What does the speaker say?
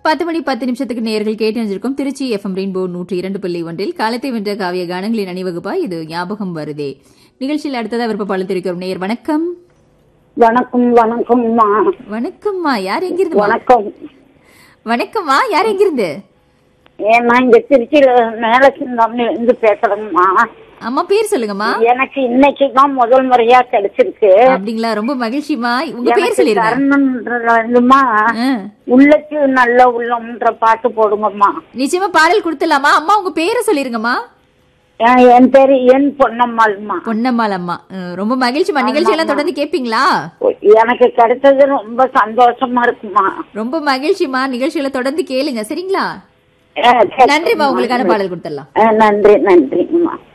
பத்து மணி பத்து நிமிஷத்துக்கு நேர்கள் கேட்டு நினைச்சிருக்கும் திருச்சி எஃப்எம் ரெயின்போ நூற்றி இரண்டு புள்ளி ஒன்றில் காலத்தை வென்ற காவிய கானங்களின் அணிவகுப்பா இது ஞாபகம் வருதே நிகழ்ச்சியில் அடுத்ததா விருப்ப பழுத்திருக்கிறோம் நேயர் வணக்கம் வணக்கம் வணக்கம்மா வணக்கம்மா யார் எங்கிருந்து வணக்கம் வணக்கம்மா யார் எங்கிருந்து ஏன்னா இங்க திருச்சியில மேல சிந்தாமணி இருந்து பேசுறேங்கம்மா அம்மா பேர் சொல்லுங்கம்மா எனக்கு இன்னைக்கு தான் முதல் முறையா கிடைச்சிருக்கு அப்படிங்களா ரொம்ப மகிழ்ச்சிமா உங்க பேர் எனக்கு சொல்லிருங்க தருணம்ன்றதுல வந்துமா ஆ. உள்ளத்து நல்ல உள்ளம்ன்ற பாட்டு போடுங்கம்மா நிச்சயமா பாடல் கொடுத்துலாமா அம்மா உங்க பேரை சொல்லிருங்கம்மா என் என் பேரு என் பொன்னம்மாள்மா பொன்னம்மாள் அம்மா அஹ், ரொம்ப மகிழ்ச்சிமா நிகழ்ச்சி எல்லாம் தொடர்ந்து கேப்பீங்களா எனக்கு கிடைச்சது ரொம்ப சந்தோஷமா இருக்குமா ரொம்ப மகிழ்ச்சிமா நிகழ்ச்சிகளை தொடர்ந்து கேளுங்க சரிங்களா ஆ, சரி. நன்றிமா உங்களுக்கான பாடல் கொடுத்துடலாம் ஆ, நன்றி நன்றிங்கம்மா